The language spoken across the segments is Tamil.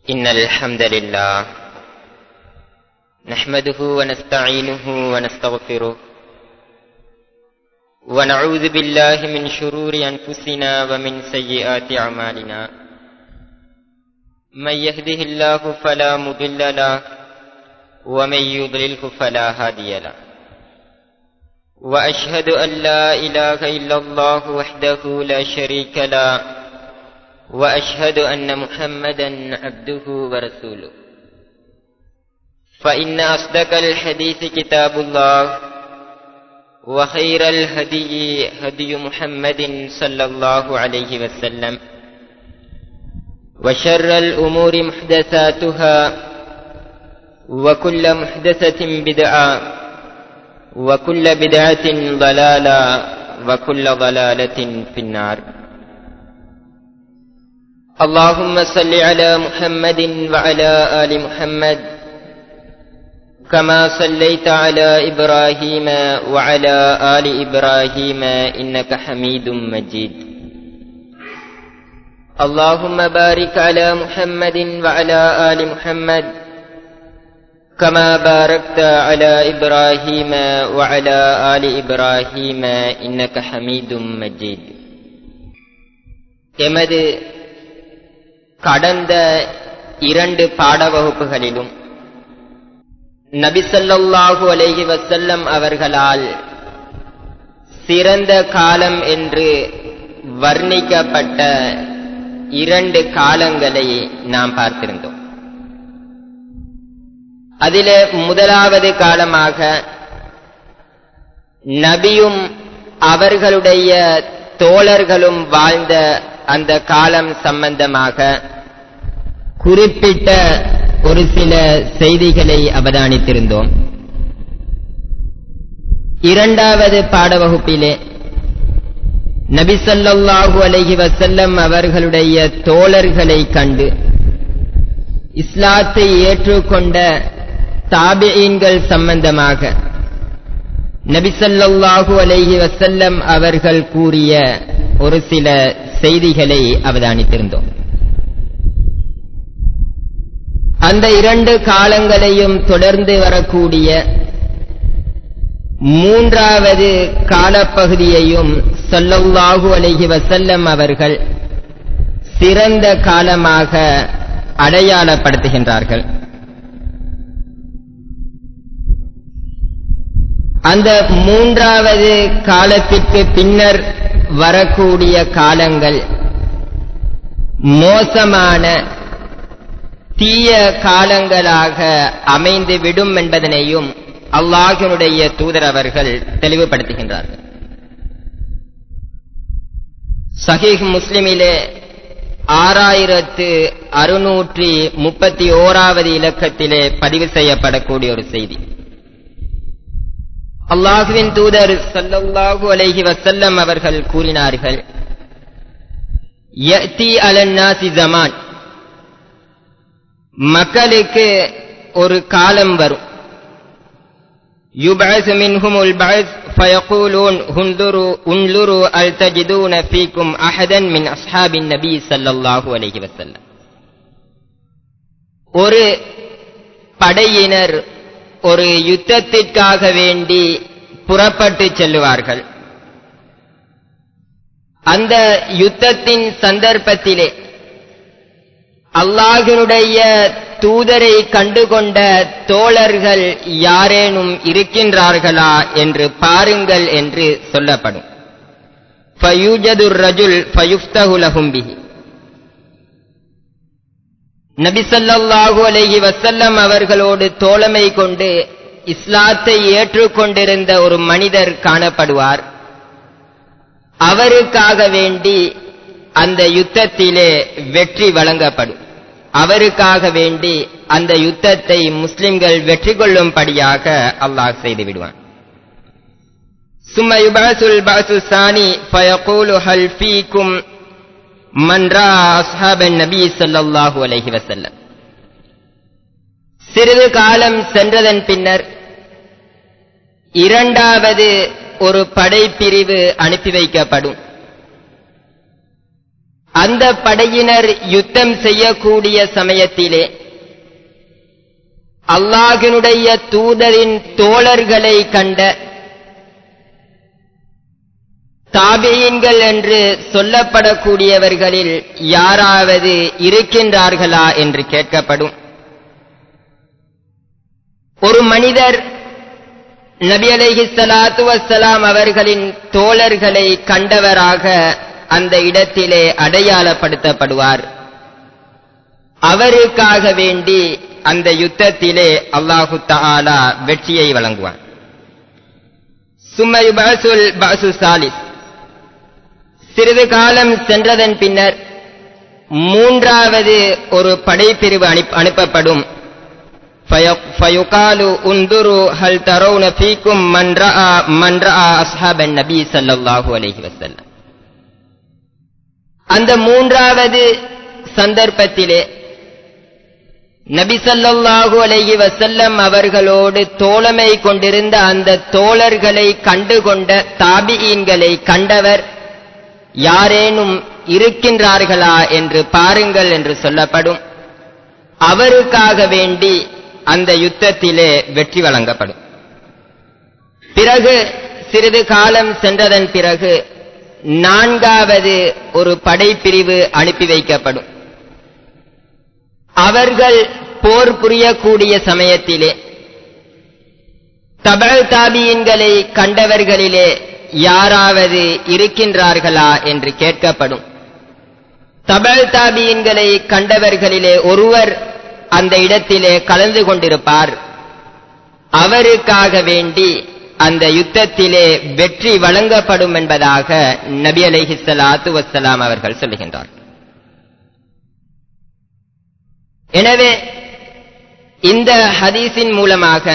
إن الحمد لله نحمده ونستعينه ونستغفره ونعوذ بالله من شرور أنفسنا ومن سيئات أعمالنا من يهده الله فلا مضل له ومن يضلله فلا هادي له وأشهد أن لا إله إلا الله وحده لا شريك له وأشهد أن محمدا عبده ورسوله فإن أصدق الحديث كتاب الله وخير الهدي هدي محمد صلى الله عليه وسلم وشر الأمور محدثاتها وكل محدثة بدعة وكل بدعة ضلالة وكل ضلالة في النار اللهم صل على محمد وعلى آل محمد كما صليت على إبراهيم وعلى آل إبراهيم إنك حميد مجيد اللهم بارك على محمد وعلى آل محمد كما باركت على إبراهيم وعلى آل إبراهيم إنك حميد مجيد எமது கடந்த இரண்டு பாட வகுப்புகளிலும் நபிசல்லாஹு அலைஹி வசல்லம் அவர்களால் சிறந்த காலம் என்று வர்ணிக்கப்பட்ட இரண்டு காலங்களை நாம் பார்த்திருந்தோம் அதிலே முதலாவது காலமாக நபியும் அவர்களுடைய தோழர்களும் வாழ்ந்த அந்த காலம் சம்பந்தமாக குறிப்பிட்ட ஒரு சில செய்திகளை அவதானித்திருந்தோம் இரண்டாவது பாடவகுப்பிலே நபிசல்லாஹு அலஹி வசல்லம் அவர்களுடைய தோழர்களை கண்டு இஸ்லாத்தை ஏற்றுக்கொண்ட தாபியீன்கள் சம்பந்தமாக நபிசல்லாஹு அலைஹி வசல்லம் அவர்கள் கூறிய ஒரு சில செய்திகளை அவதானித்திருந்தோம் அந்த இரண்டு காலங்களையும் தொடர்ந்து வரக்கூடிய மூன்றாவது காலப்பகுதியையும் சொல்லல்லாஹு அலைஹி வசல்லம் அவர்கள் சிறந்த காலமாக அடையாளப்படுத்துகின்றார்கள் அந்த மூன்றாவது காலத்திற்கு பின்னர் வரக்கூடிய காலங்கள் மோசமான தீய காலங்களாக அமைந்து விடும் என்பதனையும் அல்லாஹினுடைய தூதர் அவர்கள் தெளிவுபடுத்துகின்றார்கள் சஹீஹ் முஸ்லிமிலே ஆறாயிரத்து அறுநூற்றி முப்பத்தி ஓராவது இலக்கத்திலே பதிவு செய்யப்படக்கூடிய ஒரு செய்தி அல்லாஹுவின் தூதர் சல்லல்லாஹு அலைஹி வசல்லம் அவர்கள் கூறினார்கள் யத்தி அலன்னாசி ஜமான் மக்களுக்கு ஒரு காலம் வரும் يبعث منهم البعث فيقولون انظروا انظروا هل تجدون فيكم احدا من اصحاب النبي صلى الله عليه وسلم ஒரு படையினர் ஒரு யுத்தத்திற்காக வேண்டி புறப்பட்டு செல்லுவார்கள் அந்த யுத்தத்தின் சந்தர்ப்பத்திலே அல்லாஹினுடைய தூதரை கண்டுகொண்ட தோழர்கள் யாரேனும் இருக்கின்றார்களா என்று பாருங்கள் என்று சொல்லப்படும் ரஜுல் ஃபயுஃப்தகுலஹும்பிஹி நபிசல்லாஹு அலைஹி வசல்லம் அவர்களோடு தோழமை கொண்டு இஸ்லாத்தை ஏற்றுக்கொண்டிருந்த ஒரு மனிதர் காணப்படுவார் அவருக்காக வேண்டி அந்த யுத்தத்திலே வெற்றி வழங்கப்படும் அவருக்காக வேண்டி அந்த யுத்தத்தை முஸ்லிம்கள் வெற்றி கொள்ளும்படியாக அல்லாஹ் செய்து விடுவான் ثم يبعث البعث الثاني فيقول هل فيكم من راى اصحاب النبي صلى الله عليه وسلم சிறிது காலம் சென்றதன் பின்னர் இரண்டாவது ஒரு படைப்பிரிவு அனுப்பி வைக்கப்படும் அந்த படையினர் யுத்தம் செய்யக்கூடிய சமயத்திலே அல்லாஹினுடைய தூதரின் தோழர்களை கண்ட தாபியன்கள் என்று சொல்லப்படக்கூடியவர்களில் யாராவது இருக்கின்றார்களா என்று கேட்கப்படும் ஒரு மனிதர் நபி அலைஹி ஸலாத்து வஸ்ஸலாம் அவர்களின் தோழர்களை கண்டவராக அந்த இடத்திலே அடையாளப்படுத்தப்படுவார் அவருக்காக வேண்டி அந்த யுத்தத்திலே அல்லாஹு தஆலா வெற்றியை வழங்குவார் சும்மை பாசுல் பாசு சாலிஸ் சிறிது காலம் சென்றதன் பின்னர் மூன்றாவது ஒரு படைப்பிரிவு அனுப்ப- அனுப்பப்படும் فيقال انظروا هل ترون فيكم من رأى من رأى أصحاب النبي صلى الله عليه وسلم அந்த மூன்றாவது சந்தர்ப்பத்திலே நபி ஸல்லல்லாஹு அலைஹி வஸல்லம் அவர்களோடு தோழமை கொண்டிருந்த அந்த தோழர்களை கண்டுகொண்ட தாபிஈன்களை கண்டவர் யாரேனும் இருக்கின்றார்களா என்று பாருங்கள் என்று சொல்லப்படும் அவருக்காக வேண்டி அந்த யுத்தத்திலே வெற்றி வழங்கப்படும் பிறகு சிறிது காலம் சென்றதன் பிறகு நான்காவது ஒரு படைப்பிரிவு அனுப்பி வைக்கப்படும் அவர்கள் போர் புரியக்கூடிய சமயத்திலே தபல் தாபியின்களை கண்டவர்களிலே யாராவது இருக்கின்றார்களா என்று கேட்கப்படும் தபல் தாபியின்களை கண்டவர்களிலே ஒருவர் அந்த இடத்திலே கலந்து கொண்டிருப்பார் அவருக்காக வேண்டி அந்த யுத்தத்திலே வெற்றி வழங்கப்படும் என்பதாக நபி அலைஹி ஸலாத்து வஸ்ஸலாம் அவர்கள் சொல்லுகின்றார் எனவே இந்த ஹதீஸின் மூலமாக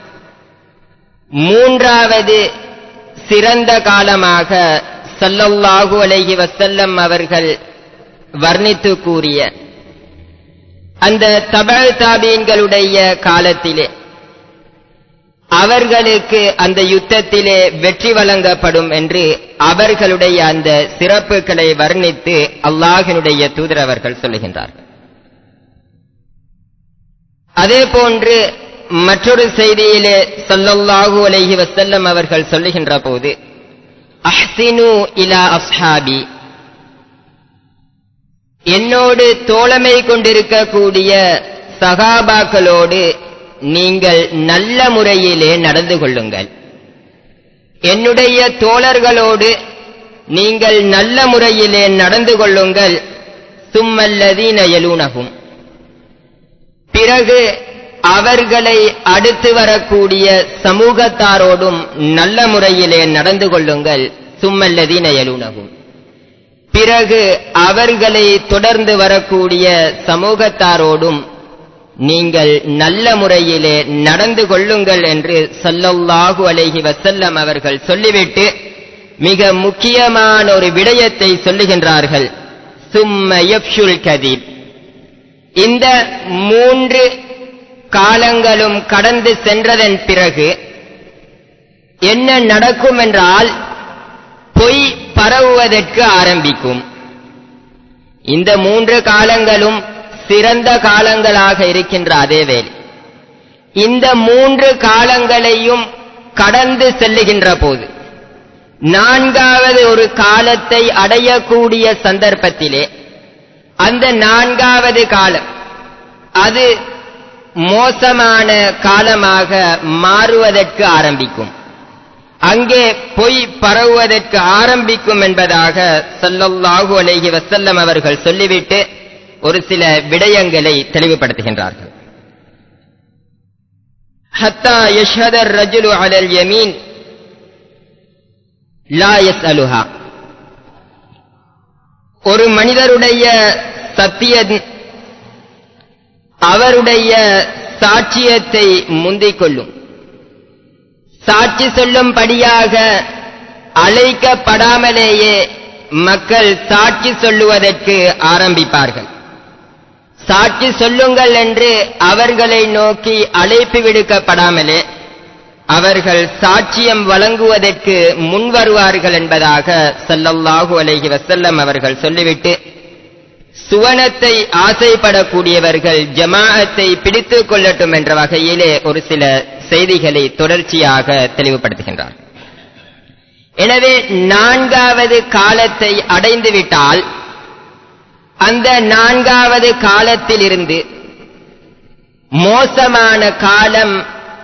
மூன்றாவது சிறந்த காலமாக ஸல்லல்லாஹு அலைஹி வஸல்லம் அவர்கள் வர்ணித்து கூறிய அந்த தபல் தாபீன்களுடைய காலத்திலே அவர்களுக்கு அந்த யுத்தத்திலே வெற்றி வழங்கப்படும் என்று அவர்களுடைய அந்த சிறப்புகளை வர்ணித்து அல்லாஹினுடைய தூதர் அவர்கள் சொல்லுகின்றார்கள் அதே போன்று மற்றொரு செய்தியிலே ஸல்லல்லாஹு அலைஹி வஸல்லம் அவர்கள் சொல்லுகின்ற போது அஹ்சினு இலா அஸ்ஹாபி என்னோடு தோழமை கொண்டிருக்கக்கூடிய சகாபாக்களோடு நீங்கள் நல்ல முறையிலே நடந்து கொள்ளுங்கள் என்னுடைய தோழர்களோடு நீங்கள் நல்ல முறையிலே நடந்து கொள்ளுங்கள் சும்மல்லதீன எலூனகும் பிறகு அவர்களை அடுத்து வரக்கூடிய சமூகத்தாரோடும் நல்ல முறையிலே நடந்து கொள்ளுங்கள் சும்மல்லதீன எலூனகும் பிறகு அவர்களை தொடர்ந்து வரக்கூடிய சமூகத்தாரோடும் நீங்கள் நல்ல முறையிலே நடந்து கொள்ளுங்கள் என்று ஸல்லல்லாஹு அலைஹி வஸல்லம் அவர்கள் சொல்லிவிட்டு மிக முக்கியமான ஒரு விடயத்தை சொல்லுகின்றார்கள் சும்ம யப்ஷுல் கதீப் இந்த மூன்று காலங்களும் கடந்து சென்றதன் பிறகு என்ன நடக்கும் என்றால் பொய் பரவுவதற்கு ஆரம்பிக்கும் இந்த மூன்று காலங்களும் சிறந்த காலங்களாக இருக்கின்ற அதே வேளை இந்த மூன்று காலங்களையும் கடந்து செல்லுகின்ற போது நான்காவது ஒரு காலத்தை அடையக்கூடிய சந்தர்ப்பத்திலே அந்த நான்காவது காலம் அது மோசமான காலமாக மாறுவதற்கு ஆரம்பிக்கும் அங்கே பொய் பரவுவதற்கு ஆரம்பிக்கும் என்பதாக ஸல்லல்லாஹு அலைஹி வஸல்லம் அவர்கள் சொல்லிவிட்டு ஒரு சில விடயங்களை தெளிவுபடுத்துகின்றார்கள் ஹத்தா யஷ்ஹத الرجل على اليمين لا يسألها ஒரு மனிதருடைய சத்திய அவருடைய சாட்சியத்தை முந்திக் கொள்ளும் சாட்சி சொல்லும்படியாக அழைக்கப்படாமலேயே மக்கள் சாட்சி சொல்லுவதற்கு ஆரம்பிப்பார்கள் சாட்சி சொல்லுங்கள் என்று அவர்களை நோக்கி அழைப்பு விடுக்கப்படாமலே அவர்கள் சாட்சியம் வழங்குவதற்கு முன்வருவார்கள் என்பதாக ஸல்லல்லாஹு அலைஹி வஸல்லம் அவர்கள் சொல்லிவிட்டு சுவனத்தை ஆசைப்படக்கூடியவர்கள் ஜமாஅத்தை பிடித்துக் கொள்ளட்டும் என்ற வகையிலே ஒரு சில செய்திகளை தொடர்ச்சியாக தெளிவுபடுத்துகின்றார் எனவே நான்காவது காலத்தை அடைந்துவிட்டால் அந்த நான்காவது காலத்திலிருந்து மோசமான காலம்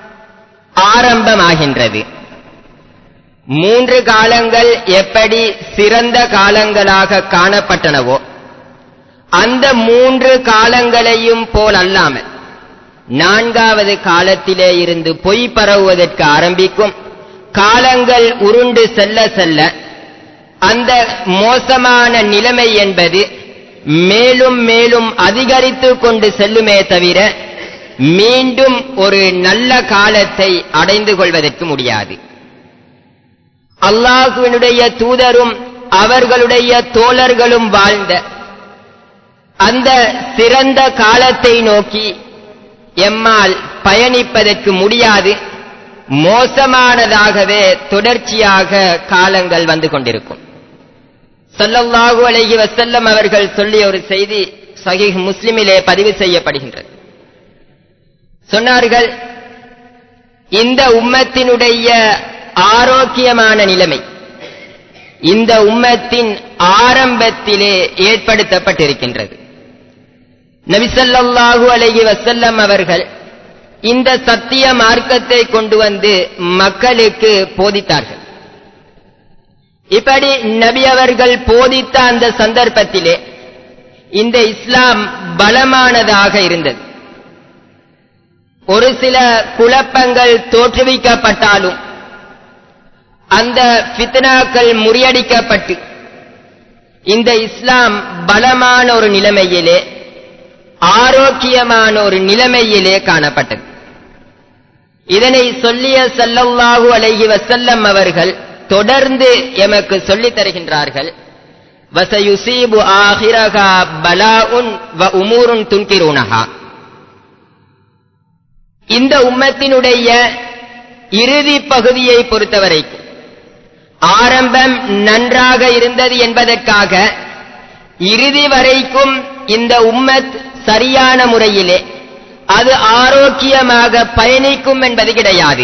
ஆரம்பமாகின்றது மூன்று காலங்கள் எப்படி சிறந்த காலங்களாக காணப்பட்டனவோ அந்த மூன்று காலங்களையும் போல் அல்லாமல் நான்காவது காலத்திலே இருந்து பொய் பரவுவதற்கு ஆரம்பிக்கும் காலங்கள் உருண்டு செல்ல செல்ல அந்த மோசமான நிலைமை என்பது மேலும் மேலும் அதிகரித்துக் கொண்டு செல்லுமே தவிர மீண்டும் ஒரு நல்ல காலத்தை அடைந்து கொள்வதற்கு முடியாது அல்லாஹுவினுடைய தூதரும் அவர்களுடைய தோழர்களும் வாழ்ந்த அந்த சிறந்த காலத்தை நோக்கி எம்மால் பயணிப்பதற்கு முடியாது மோசமானதாகவே தொடர்ச்சியாக காலங்கள் வந்து கொண்டிருக்கும் ஸல்லல்லாஹு அலைஹி வஸல்லம் அவர்கள் சொல்லிய ஒரு செய்தி சஹீஹ் முஸ்லிமிலே பதிவு செய்யப்படுகின்றது சொன்னார்கள் இந்த உம்மத்தினுடைய ஆரோக்கியமான நிலைமை இந்த உம்மத்தின் ஆரம்பத்திலே ஏற்படுத்தப்பட்டிருக்கின்றது நபிசல்லாஹு அலைஹி வசல்லம் அவர்கள் இந்த சத்திய மார்க்கத்தை கொண்டு வந்து மக்களுக்கு போதித்தார்கள் இப்படி நபி அவர்கள் போதித்த அந்த சந்தர்ப்பத்திலே இந்த இஸ்லாம் பலமானதாக இருந்தது ஒரு சில குழப்பங்கள் தோற்றுவிக்கப்பட்டாலும் அந்த ஃபித்னாக்கள் முறியடிக்கப்பட்டு இந்த இஸ்லாம் பலமான ஒரு நிலைமையிலே ஆரோக்கியமான ஒரு நிலைமையிலே காணப்பட்டது இதனை சொல்லிய சல்லல்லாஹு அலைஹி வசல்லம் அவர்கள் தொடர்ந்து எமக்கு சொல்லித் தருகின்றார்கள் வசயுசீபு ஆஹிரகா பலாஉன் வ உமூருன் துன்கிரூனஹா இந்த உம்மத்தினுடைய இறுதி பகுதியை பொறுத்தவரைக்கும் ஆரம்பம் நன்றாக இருந்தது என்பதற்காக இறுதி வரைக்கும் இந்த உம்மத் சரியான முறையிலே அது ஆரோக்கியமாக பயணிக்கும் என்பது கிடையாது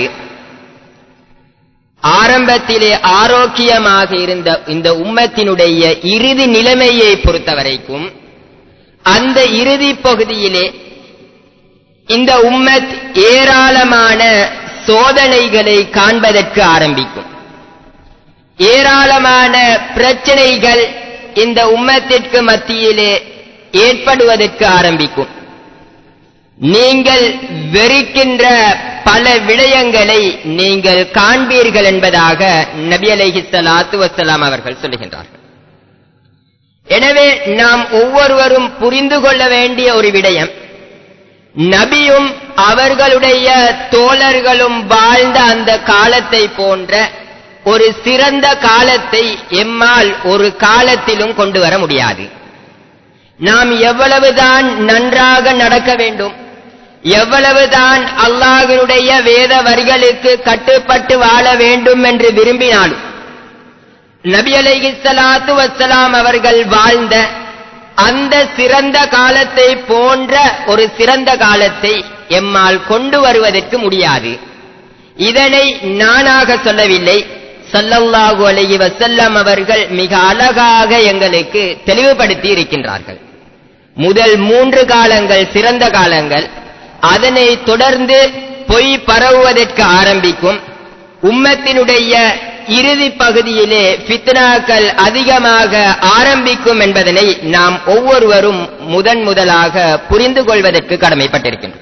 ஆரம்பத்திலே ஆரோக்கியமாக இருந்த இந்த உம்மத்தினுடைய இறுதி நிலைமையை பொறுத்தவரைக்கும் அந்த இறுதி பகுதியிலே இந்த உம்மத் ஏராளமான சோதனைகளை காண்பதற்கு ஆரம்பிக்கும் ஏராளமான பிரச்சனைகள் இந்த உம்மத்திற்கு மத்தியிலே ஏற்படுவதற்கு ஆரம்பிக்கும் நீங்கள் வெறுக்கின்ற பல விடயங்களை நீங்கள் காண்பீர்கள் என்பதாக நபி அலைஹி ஸலாத்து வஸலாம் அவர்கள் சொல்லுகின்றார்கள் எனவே நாம் ஒவ்வொருவரும் புரிந்து கொள்ள வேண்டிய ஒரு விடயம் நபியும் அவர்களுடைய தோழர்களும் வாழ்ந்த அந்த காலத்தை போன்ற ஒரு சிறந்த காலத்தை எம்மால் ஒரு காலத்திலும் கொண்டு வர முடியாது நாம் எவ்வளவுதான் நன்றாக நடக்க வேண்டும் எவ்வளவுதான் அல்லாஹினுடைய வேத வரிகளுக்கு கட்டுப்பட்டு வாழ வேண்டும் என்று விரும்பினாலும் நபி அலைஹி ஸலாத்து வஸ்ஸலாம் அவர்கள் வாழ்ந்த அந்த சிறந்த காலத்தை போன்ற ஒரு சிறந்த காலத்தை எம்மால் கொண்டு வருவதற்கு முடியாது இதனை நானாக சொல்லவில்லை சல்லல்லாஹு அலைஹி வஸல்லம் அவர்கள் மிக அழகாக எங்களுக்கு தெளிவுபடுத்தி இருக்கின்றார்கள் முதல் மூன்று காலங்கள் சிறந்த காலங்கள் அதனை தொடர்ந்து பொய் பரவுவதற்கு ஆரம்பிக்கும் உம்மத்தினுடைய இறுதி பகுதியிலே ஃபித்னாக்கள் அதிகமாக ஆரம்பிக்கும் என்பதனை நாம் ஒவ்வொருவரும் முதன் முதலாக புரிந்து கொள்வதற்கு கடமைப்பட்டிருக்கின்றோம்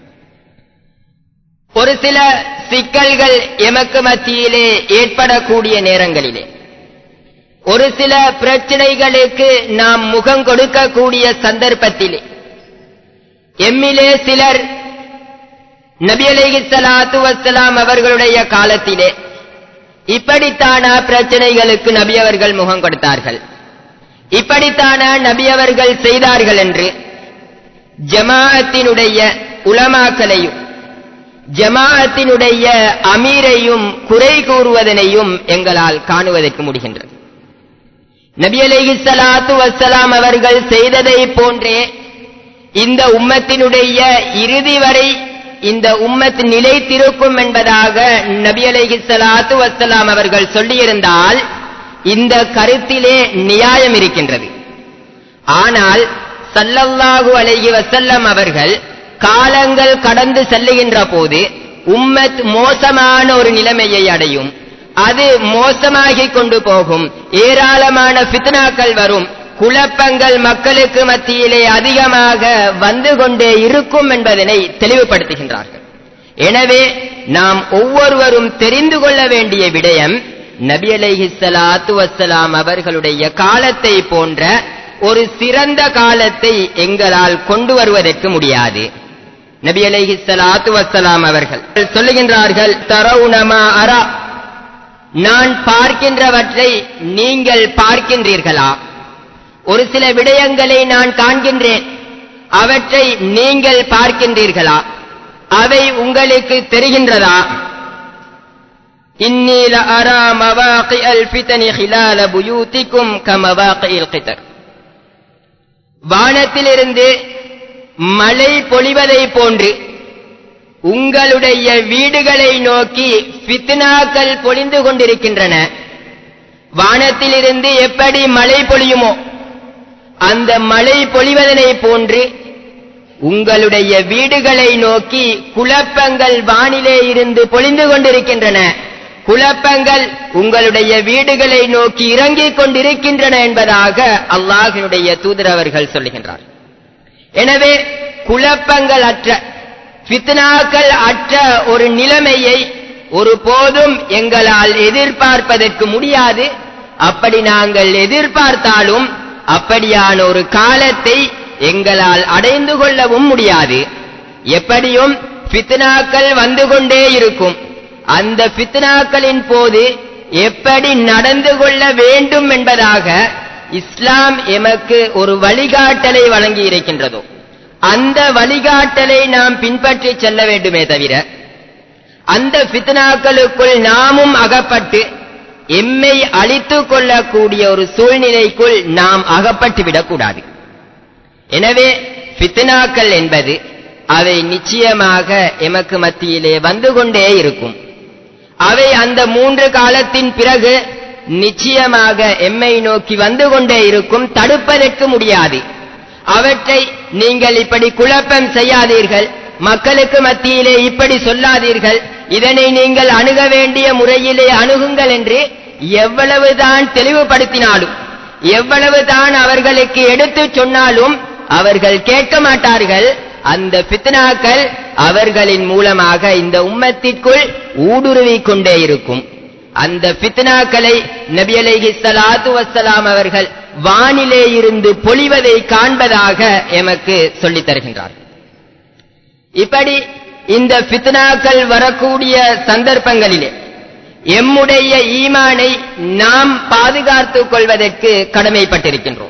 ஒரு சில சிக்கல்கள் எமக்கு மத்தியிலே ஏற்படக்கூடிய நேரங்களிலே ஒரு சில பிரச்சனைகளுக்கு நாம் முகம் கொடுக்கக்கூடிய சந்தர்ப்பத்திலே எம்மிலே சிலர் நபி அலைஹி ஸலாத்து வஸ்ஸலாம் அவர்களுடைய காலத்திலே இப்படித்தான பிரச்சனைகளுக்கு நபி அவர்கள் முகம் கொடுத்தார்கள் இப்படித்தான நபி அவர்கள் செய்தார்கள் என்று ஜமாஅத்தினுடைய உலமாக்களையும் ஜமாஅத்தினுடைய அமீரையும் குறை கூறுவதனையும் எங்களால் காணுவதற்கு முடிகின்றது நபி அலைஹிஸ்ஸலாத்து வஸ்ஸலாம் அவர்கள் செய்ததை போன்றே இந்த உம்மத்தினுடைய இறுதி வரை இந்த உம்மத் நிலைத்திருக்கும் என்பதாக நபி அலைஹிஸ்ஸலாத்து வஸ்ஸலாம் அவர்கள் சொல்லியிருந்தால் இந்த கருத்திலே நியாயம் இருக்கின்றது ஆனால் சல்லல்லாஹு அலைஹி வஸல்லம் அவர்கள் காலங்கள் கடந்து செல்லுகின்ற போது உம்மத் மோசமான ஒரு நிலைமையை அடையும் அது மோசமாகிக் கொண்டு போகும் ஏராளமான ஃபித்னாக்கள் வரும் குழப்பங்கள் மக்களுக்கு மத்தியிலே அதிகமாக வந்து கொண்டே இருக்கும் என்பதனை தெளிவுபடுத்துகின்றார்கள் எனவே நாம் ஒவ்வொருவரும் தெரிந்து கொள்ள வேண்டிய விடயம் நபி அலைஹி ஸலாத்து வஸ்ஸலாம் அவர்களுடைய காலத்தை போன்ற ஒரு சிறந்த காலத்தை எங்களால் கொண்டு வருவதற்கு முடியாது நபி அலைஹி ஸலாத்து வஸ்ஸலாம் அவர்கள் சொல்லுகின்றார்கள் தரவுனமா அரா நான் பார்க்கின்றவற்றை நீங்கள் பார்க்கின்றீர்களா ஒரு சில விடயங்களை நான் காண்கின்றேன் அவற்றை நீங்கள் பார்க்கின்றீர்களா அவை உங்களுக்கு தெரிகின்றதா இன்னி லஅரா மவாகிஅல் ஃபிதனி ஹிலால புயூதிக்கும் கமவாகில் கிதர் வானத்திலிருந்து மழை பொழிவதை போன்று உங்களுடைய வீடுகளை நோக்கி ஃபித்னாக்கள் பொழிந்து கொண்டிருக்கின்றன வானத்திலிருந்து எப்படி மழை பொழியுமோ அந்த மழை பொழிவதனை போன்று உங்களுடைய வீடுகளை நோக்கி குழப்பங்கள் வானிலே இருந்து பொழிந்து கொண்டிருக்கின்றன குழப்பங்கள் உங்களுடைய வீடுகளை நோக்கி இறங்கிக் கொண்டிருக்கின்றன என்பதாக அல்லாஹினுடைய தூதர் அவர்கள் சொல்லுகின்றார் எனவே குழப்பங்கள் அற்ற ஃபித்னாக்கள் அற்ற ஒரு நிலைமையை ஒரு போதும் எங்களால் எதிர்பார்ப்பதற்கு முடியாது அப்படி நாங்கள் எதிர்பார்த்தாலும் அப்படியான ஒரு காலத்தை எங்களால் அடைந்து கொள்ளவும் முடியாது எப்படியும் ஃபித்னாக்கள் வந்து கொண்டே இருக்கும் அந்த ஃபித்னாக்களின் போது எப்படி நடந்து கொள்ள வேண்டும் என்பதாக இஸ்லாம் எமக்கு ஒரு வழிகாட்டலை வழங்கி இருக்கின்றதோ அந்த வழிகாட்டலை நாம் பின்பற்றி செல்ல வேண்டுமே தவிர அந்த ஃபித்னாக்களுக்குள் நாமும் அகப்பட்டு எம்மை அழித்துக் கொள்ளக்கூடிய ஒரு சூழ்நிலைக்குள் நாம் அகப்பட்டு விடக்கூடாது எனவே ஃபித்னாக்கள் என்பது அவை நிச்சயமாக எமக்கு மத்தியிலே வந்து கொண்டே இருக்கும் அவை அந்த மூன்று காலத்தின் பிறகு நிச்சயமாக எம்மை நோக்கி வந்து கொண்டே இருக்கும் தடுப்பதற்கு முடியாது அவற்றை நீங்கள் இப்படி குழப்பம் செய்யாதீர்கள் மக்களுக்கு மத்தியிலே இப்படி சொல்லாதீர்கள் இதனை நீங்கள் அணுக வேண்டிய முறையிலே அணுகுங்கள் என்று எவ்வளவுதான் தெளிவுபடுத்தினாலும் எவ்வளவுதான் அவர்களுக்கு எடுத்துச் சொன்னாலும் அவர்கள் கேட்க மாட்டார்கள் அந்த பித்னாக்கள் அவர்களின் மூலமாக இந்த உம்மத்திற்குள் ஊடுருவிக் கொண்டே இருக்கும் அந்த பித்னாக்களை நபி அலைஹி ஸலாத்து வஸ்ஸலாம் அவர்கள் வானிலே இருந்து பொழிவதை காண்பதாக எமக்கு சொல்லித் தருகின்றார் இப்படி இந்த பித்னாக்கள் வரக்கூடிய சந்தர்ப்பங்களிலே எம்முடைய ஈமானை நாம் பாதுகாத்துக் கொள்வதற்கு கடமைப்பட்டிருக்கின்றோம்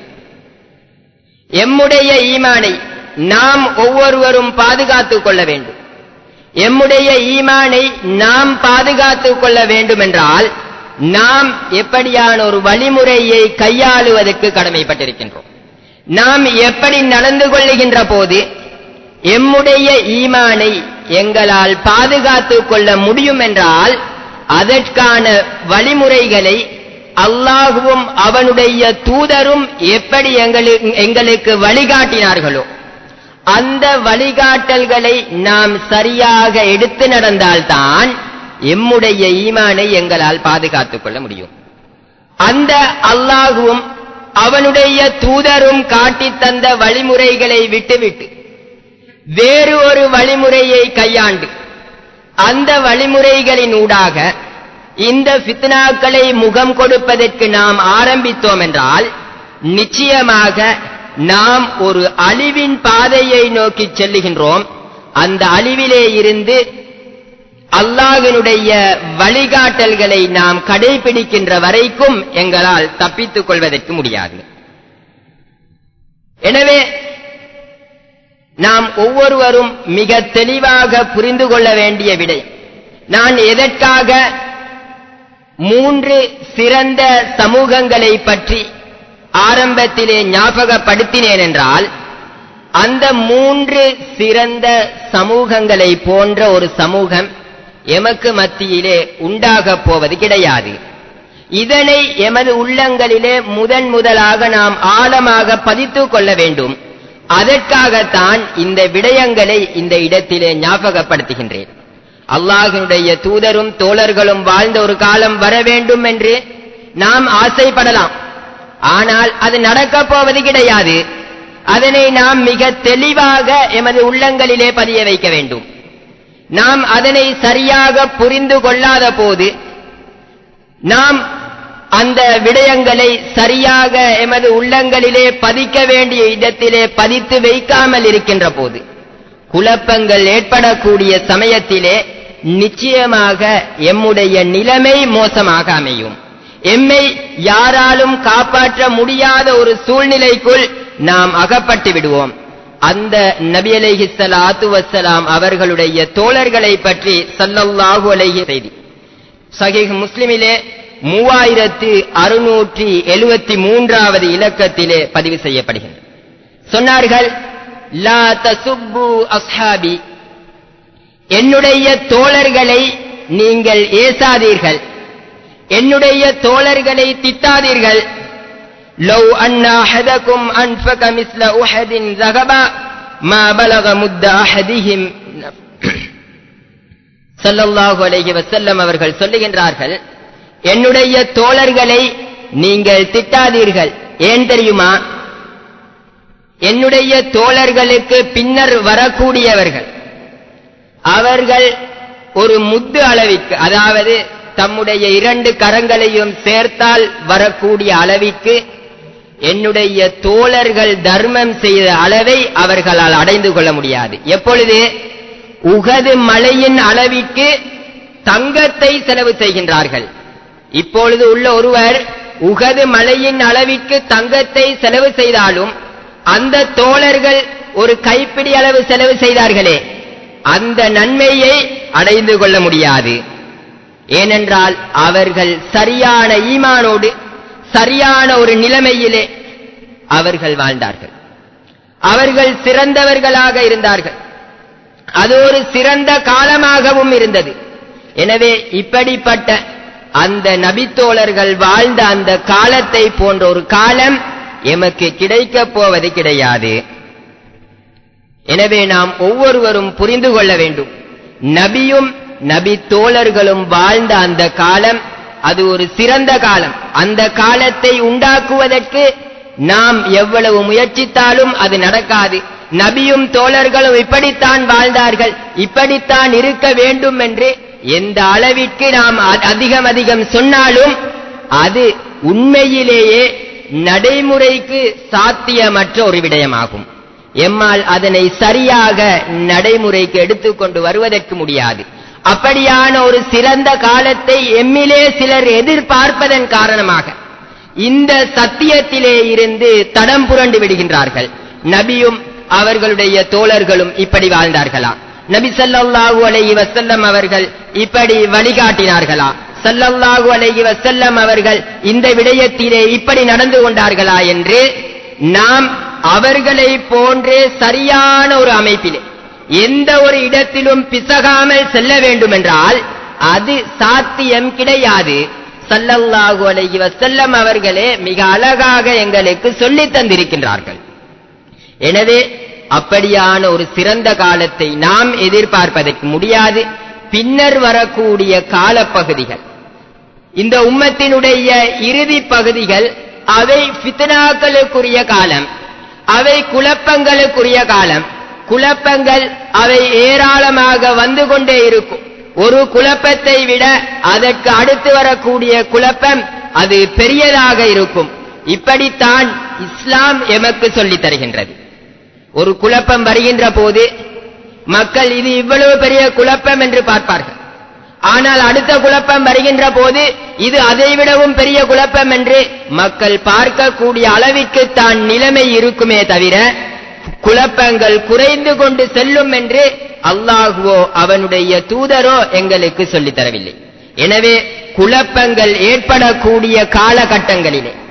எம்முடைய ஈமானை நாம் ஒவ்வொருவரும் பாதுகாத்துக் கொள்ள வேண்டும் எம்முடைய ஈமானை நாம் பாதுகாத்துக் கொள்ள வேண்டும் என்றால் நாம் எப்படியான ஒரு வழிமுறையை கையாளுவதற்கு கடமைப்பட்டிருக்கின்றோம் நாம் எப்படி நடந்து கொள்ளுகின்ற போது எம்முடைய ஈமானை எங்களால் பாதுகாத்துக் கொள்ள முடியும் என்றால் அதற்கான வழிமுறைகளை அல்லாஹுவும் அவனுடைய தூதரும் எப்படி எங்களுக்கு எங்களுக்கு வழிகாட்டினார்களோ அந்த வழிகாட்டல்களை நாம் சரியாக எடுத்து நடந்தால்தான் எம்முடைய ஈமானை எங்களால் பாதுகாத்துக் கொள்ள முடியும் அந்த அல்லாஹுவும் அவனுடைய தூதரும் காட்டித் தந்த வழிமுறைகளை விட்டுவிட்டு வேறு ஒரு வழிமுறையை கையாண்டு அந்த வழிமுறைகளின் ஊடாக இந்த ஃபித்னாக்களை முகம் கொடுப்பதற்கு நாம் ஆரம்பித்தோம் என்றால் நிச்சயமாக நாம் ஒரு அழிவின் பாதையை நோக்கி செல்லுகின்றோம் அந்த அழிவிலே இருந்து அல்லாஹினுடைய வழிகாட்டல்களை நாம் கடைபிடிக்கின்ற வரைக்கும் எங்களால் தப்பித்துக் கொள்வதற்கு முடியாது எனவே நாம் ஒவ்வொருவரும் மிக தெளிவாக புரிந்து கொள்ள வேண்டிய விடை நான் எதற்காக மூன்று சிறந்த சமூகங்களை பற்றி ஆரம்பத்திலே ஞாபகப்படுத்தினேன் என்றால் அந்த மூன்று சிறந்த சமூகங்களை போன்ற ஒரு சமூகம் எமக்கு மத்தியிலே உண்டாகப் போவது கிடையாது இதனை எமது உள்ளங்களிலே முதன் முதலாக நாம் ஆழமாக பதித்துக் கொள்ள வேண்டும் அதற்காகத்தான் இந்த விடயங்களை இந்த இடத்திலே ஞாபகப்படுத்துகின்றேன் அல்லாஹினுடைய தூதரும் தோழர்களும் வாழ்ந்த ஒரு காலம் வர வேண்டும் என்று நாம் ஆசைப்படலாம் ஆனால் அது நடக்கப் போவது கிடையாது அதனை நாம் மிக தெளிவாக எமது உள்ளங்களிலே பதிய வைக்க வேண்டும் நாம் அதனை சரியாக புரிந்து கொள்ளாத போது நாம் அந்த விடயங்களை சரியாக எமது உள்ளங்களிலே பதிக்க வேண்டிய இடத்திலே பதித்து வைக்காமல் இருக்கின்ற போது குழப்பங்கள் ஏற்படக்கூடிய சமயத்திலே நிச்சயமாக எம்முடைய நிலைமை மோசமாக அமையும் எம்மை யாராலும் காப்பாற்ற முடியாத ஒரு சூழ்நிலைக்குள் நாம் அகப்பட்டு விடுவோம் அந்த நபி அலைஹி ஸலாத்து வஸ்ஸலாம் அவர்களுடைய தோழர்களை பற்றி ஸல்லல்லாஹு அலைஹி செய்தி சஹீஹ் முஸ்லிமிலே மூவாயிரத்து அறுநூற்றி எழுபத்தி மூன்றாவது இலக்கத்திலே பதிவு செய்யப்படுகின்றன சொன்னார்கள் லா தசுப்பு அஸ்ஹாபி என்னுடைய தோழர்களை நீங்கள் ஏசாதீர்கள் என்னுடைய தோழர்களை திட்டாதீர்கள் لو أن أحدكم أنفق مثل أحد ذهبا ما بلغ مد أحدهم ஸல்லல்லாஹு அலைஹி வஸல்லம் அவர்கள் சொல்லுகின்றார்கள் என்னுடைய தோழர்களை நீங்கள் திட்டாதீர்கள் ஏன் தெரியுமா என்னுடைய தோழர்களுக்கு பின்னர் வரக்கூடியவர்கள் அவர்கள் ஒரு முத்து அளவிற்கு அதாவது தம்முடைய இரண்டு கரங்களையும் சேர்த்தால் வரக்கூடிய அளவிற்கு என்னுடைய தோழர்கள் தர்மம் செய்த அளவை அவர்களால் அடைந்து கொள்ள முடியாது எப்பொழுது உகது மலையின் அளவிற்கு தங்கத்தை செலவு செய்கின்றார்கள் இப்பொழுது உள்ள ஒருவர் உகது மலையின் அளவிற்கு தங்கத்தை செலவு செய்தாலும் அந்த தோழர்கள் ஒரு கைப்பிடி அளவு செலவு செய்தார்களே அந்த நன்மையை அடைந்து கொள்ள முடியாது ஏனென்றால் அவர்கள் சரியான ஈமானோடு சரியான ஒரு நிலைமையிலே அவர்கள் வாழ்ந்தார்கள் அவர்கள் சிறந்தவர்களாக இருந்தார்கள் அது ஒரு சிறந்த காலமாகவும் இருந்தது எனவே இப்படிப்பட்ட அந்த நபித்தோழர்கள் வாழ்ந்த அந்த காலத்தை போன்ற ஒரு காலம் எமக்கு கிடைக்கப் போவது கிடையாது எனவே நாம் ஒவ்வொருவரும் புரிந்து கொள்ள வேண்டும் நபியும் நபி தோழர்களும் வாழ்ந்த அந்த காலம் அது ஒரு சிறந்த காலம் அந்த காலத்தை உண்டாக்குவதற்கு நாம் எவ்வளவு முயற்சித்தாலும் அது நடக்காது நபியும் தோழர்களும் இப்படித்தான் வாழ்ந்தார்கள் இப்படித்தான் இருக்க வேண்டும் என்று எந்த அளவிற்கு நாம் அதிகம் அதிகம் சொன்னாலும் அது உண்மையிலேயே நடைமுறைக்கு சாத்தியமற்ற ஒரு விடயமாகும் எம்மால் அதனை சரியாக நடைமுறைக்கு எடுத்துக்கொண்டு வருவதற்கு முடியாது அப்படியான ஒரு சிறந்த காலத்தை எம்மிலே சிலர் எதிர்பார்ப்பதன் காரணமாக இந்த சத்தியத்திலே இருந்து தடம் புரண்டு விடுகின்றார்கள் நபியும் அவர்களுடைய தோழர்களும் இப்படி வாழ்ந்தார்களா நபி ஸல்லல்லாஹு அலைஹி வஸல்லம் அவர்கள் இப்படி வழிகாட்டினார்களா ஸல்லல்லாஹு அலைஹி வஸல்லம் அவர்கள் இந்த விடயத்திலே இப்படி நடந்து கொண்டார்களா என்று நாம் அவர்களை போன்றே சரியான ஒரு அமைப்பிலே எந்த ஒரு இடத்திலும் பிசகாமல் செல்ல வேண்டும் என்றால் அது சாத்தியம் கிடையாது சல்லல்லாஹு அலைஹி வஸல்லம் அவர்களே மிக அழகாக எங்களுக்கு சொல்லித் தந்திருக்கின்றார்கள் எனவே அப்படியான ஒரு சிறந்த காலத்தை நாம் எதிர்பார்ப்பதற்கு முடியாது பின்னர் வரக்கூடிய காலப்பகுதிகள் இந்த உம்மத்தினுடைய இறுதி பகுதிகள் அவை ஃபித்னாக்களுக்குரிய காலம் அவை குழப்பங்களுக்குரிய காலம் குழப்பங்கள் அவை ஏராளமாக வந்து கொண்டே இருக்கும் ஒரு குழப்பத்தை விட அதற்கு அடுத்து வரக்கூடிய குழப்பம் அது பெரியதாக இருக்கும் இப்படித்தான் இஸ்லாம் எமக்கு சொல்லித் தருகின்றது ஒரு குழப்பம் வருகின்ற போது மக்கள் இது இவ்வளவு பெரிய குழப்பம் என்று பார்ப்பார்கள் ஆனால் அடுத்த குழப்பம் வருகின்ற போது இது அதைவிடவும் பெரிய குழப்பம் என்று மக்கள் பார்க்கக்கூடிய அளவிற்கு தான் நிலைமை இருக்குமே தவிர குழப்பங்கள் குறைந்து கொண்டு செல்லும் என்று அல்லாஹுவோ அவனுடைய தூதரோ எங்களுக்கு சொல்லித் தரவில்லை எனவே குழப்பங்கள் ஏற்படக்கூடிய காலகட்டங்களிலே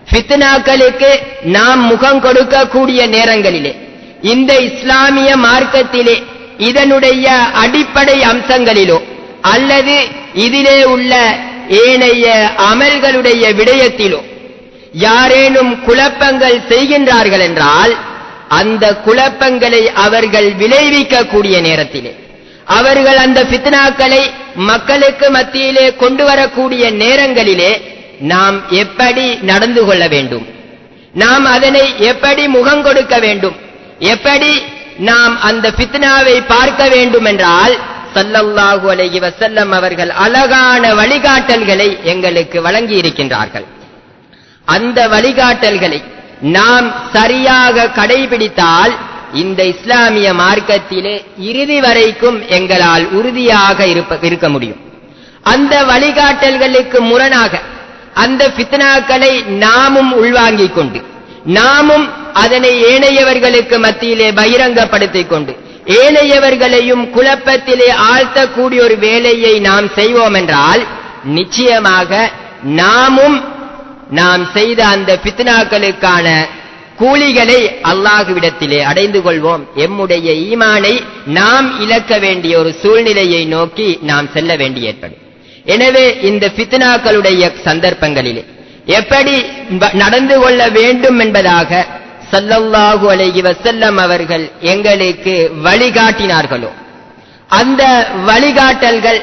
ஃபித்னாக்களுக்கு நாம் முகம் கொடுக்கக்கூடிய நேரங்களிலே இந்த இஸ்லாமிய மார்க்கத்திலே இதனுடைய அடிப்படை அம்சங்களிலோ அல்லது இதிலே உள்ள ஏனைய அமல்களுடைய விடயத்திலோ யாரேனும் குழப்பங்கள் செய்கின்றார்கள் என்றால் அந்த குழப்பங்களை அவர்கள் விளைவிக்கக்கூடிய நேரத்திலே அவர்கள் அந்த ஃபித்னாக்களை மக்களுக்கு மத்தியிலே கொண்டு வரக்கூடிய நேரங்களிலே நாம் எப்படி நடந்து கொள்ள வேண்டும் நாம் அதனை எப்படி முகம் கொடுக்க வேண்டும் எப்படி நாம் அந்த ஃபித்னாவை பார்க்க வேண்டும் என்றால் சல்லல்லாஹு அலைஹி வஸல்லம் அவர்கள் அழகான வழிகாட்டல்களை எங்களுக்கு வழங்கி இருக்கின்றார்கள் அந்த வழிகாட்டல்களை நாம் சரியாக கடைபிடித்தால் இந்த இஸ்லாமிய மார்க்கத்திலே இறுதி வரைக்கும் எங்களால் உறுதியாக இருப்ப- இருக்க முடியும் அந்த வழிகாட்டல்களுக்கு முரணாக அந்த ஃபித்னாக்களை நாமும் உள்வாங்கிக் கொண்டு நாமும் அதனை ஏனையவர்களுக்கு மத்தியிலே பகிரங்கப்படுத்திக் கொண்டு ஏனையவர்களையும் குழப்பத்திலே ஆழ்த்தக்கூடிய ஒரு வேலையை நாம் செய்வோம் என்றால் நிச்சயமாக நாமும் நாம் செய்த அந்த பித்னாக்களுக்கான கூலிகளை அல்லாஹுவிடத்திலே அடைந்து கொள்வோம் எம்முடைய ஈமானை நாம் இழக்க வேண்டிய ஒரு சூழ்நிலையை நோக்கி நாம் செல்ல வேண்டி ஏற்படும் எனவே இந்த பித்னாக்களுடைய சந்தர்ப்பங்களிலே எப்படி வ- நடந்து கொள்ள வேண்டும் என்பதாக ஸல்லல்லாஹு அலைஹி வஸல்லம் அவர்கள் எங்களுக்கு வழிகாட்டினார்களோ அந்த வழிகாட்டல்கள்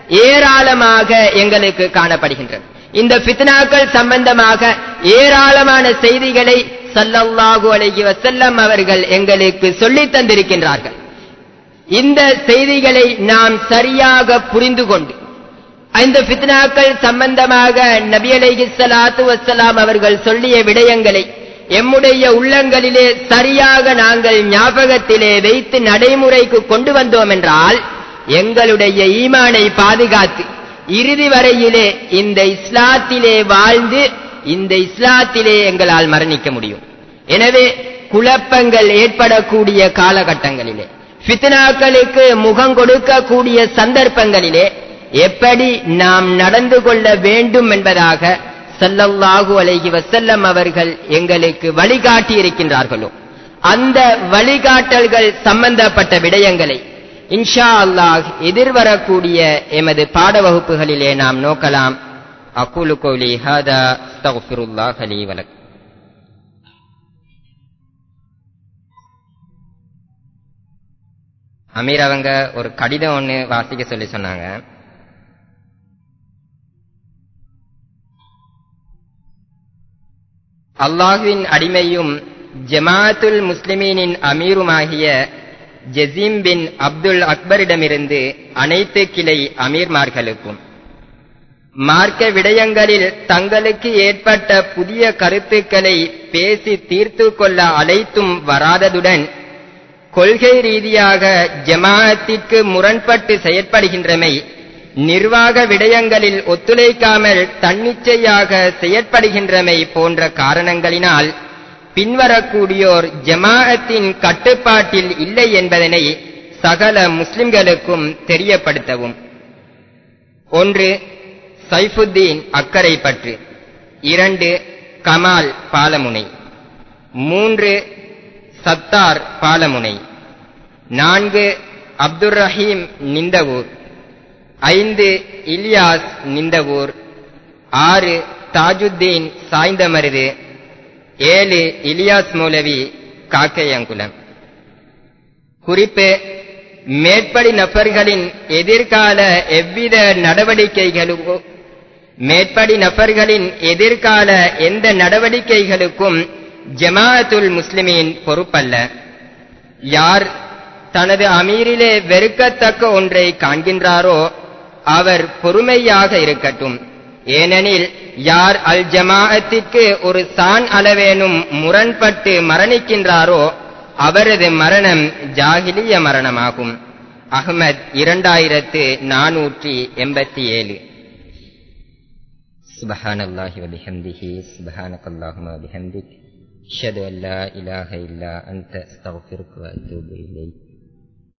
ஏராளமாக எங்களுக்கு காணப்படுகின்றன இந்த ஃபித்னாக்கள் சம்பந்தமாக ஏராளமான செய்திகளை ஸல்லல்லாஹு அலைஹி வஸல்லம் அவர்கள் எங்களுக்கு சொல்லித் தந்திருக்கின்றார்கள் இந்த செய்திகளை நாம் சரியாக புரிந்து கொண்டு இந்த ஃபித்னாக்கள் சம்பந்தமாக நபி அலைஹிஸ்ஸலாத்து வஸ்ஸலாம் அவர்கள் சொல்லிய விடயங்களை எம்முடைய உள்ளங்களிலே சரியாக நாங்கள் ஞாபகத்திலே வைத்து நடைமுறைக்கு கொண்டு வந்தோம் என்றால் எங்களுடைய ஈமானை பாதுகாத்து இறுதி வரையிலே இந்த இஸ்லாத்திலே வாழ்ந்து இந்த இஸ்லாத்திலே எங்களால் மரணிக்க முடியும் எனவே குழப்பங்கள் ஏற்படக்கூடிய காலகட்டங்களிலே ஃபித்னாக்களுக்கு முகம் கொடுக்கக்கூடிய சந்தர்ப்பங்களிலே எப்படி நாம் நடந்து கொள்ள வேண்டும் என்பதாக ஸல்லல்லாஹு அலைஹி வஸல்லம் அவர்கள் எங்களுக்கு வழிகாட்டி இருக்கின்றார்களோ அந்த வழிகாட்டல்கள் சம்பந்தப்பட்ட விடயங்களை இன்ஷா அல்லாஹ் எதிர்வரக்கூடிய எமது பாட வகுப்புகளிலே நாம் நோக்கலாம் அகுலு கௌலி ஹாதா அஸ்தக்ஃபிருல்லாஹ் லீ வலக் அமீர் அவங்க ஒரு கடிதம் ஒண்ணு வாசிக்க சொல்லி சொன்னாங்க அல்லாஹுவின் அடிமையும் ஜமாத்துல் முஸ்லிமீனின் அமீருமாகிய ஜசீம் பின் அப்துல் அக்பரிடமிருந்து அனைத்து கிளை அமீர்மார்களுக்கும் மார்க்க விடயங்களில் தங்களுக்கு ஏற்பட்ட புதிய கருத்துக்களை பேசி தீர்த்து கொள்ள அழைத்தும் வராததுடன் கொள்கை ரீதியாக ஜமாஅத்திற்கு முரண்பட்டு செயற்படுகின்றமை நிர்வாக விடயங்களில் ஒத்துழைக்காமல் தன்னிச்சையாக செயற்படுகின்றமை போன்ற காரணங்களினால் பின்வரக்கூடியோர் ஜமாஅத்தின் கட்டுப்பாட்டில் இல்லை என்பதனை சகல முஸ்லிம்களுக்கும் தெரியப்படுத்தவும் ஒன்று சைஃபுத்தீன் அக்கரை பற்று இரண்டு கமால் பாலமுனை மூன்று சத்தார் பாலமுனை நான்கு அப்துர் ரஹீம் நிந்தவூர் ஐந்து இலியாஸ் நிந்தவூர் ஆறு தாஜுத்தீன் சாய்ந்தமருது ஏழு இலியாஸ் மௌலவி காக்கையங்குளம் குறிப்பு மேற்படி நபர்களின் எதிர்கால எவ்வித நடவடிக்கைகளுக்கோ மேற்படி நபர்களின் எதிர்கால எந்த நடவடிக்கைகளுக்கும் ஜமாஅத்துல் முஸ்லிமீன் பொறுப்பல்ல யார் தனது அமீரிலே வெறுக்கத்தக்க ஒன்றை காண்கின்றாரோ அவர் பொறுமையாக இருக்கட்டும் ஏனெனில் யார் அல் ஜமாஅத்திற்கு ஒரு சான் அளவேனும் முரண்பட்டு மரணிக்கின்றாரோ அவரது மரணம் ஜாகிலிய மரணமாகும் அஹ்மத் இரண்டாயிரத்து நானூற்றி எண்பத்தி ஏழு سبحان الله وبحمده سبحانك اللهم وبحمدك أشهد أن لا إله إلا أنت أستغفرك وأتوب إليك